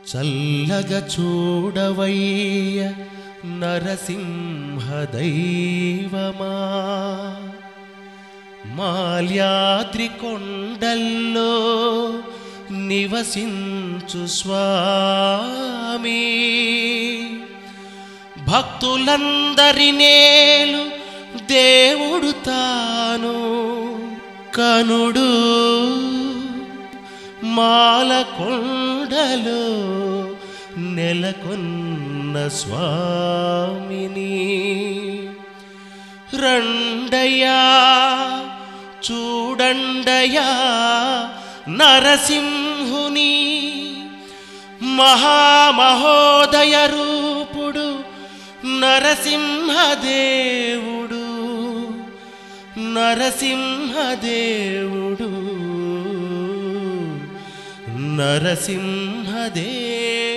చల్లగా చూడవయ్య నరసింహ దైవమా మాల్యాద్రి కొండల్లో నివసించు స్వామి భక్తులందరి నేలు దేవుడు తాను కనుడు మాల కొండలో నెలకొన్న స్వామిని రండయ్యా చూడండయ్యా నరసింహుని మహామహోదయ రూపుడు నరసింహదేవుడు నరసింహదేవుడు నరసింహదేవుడు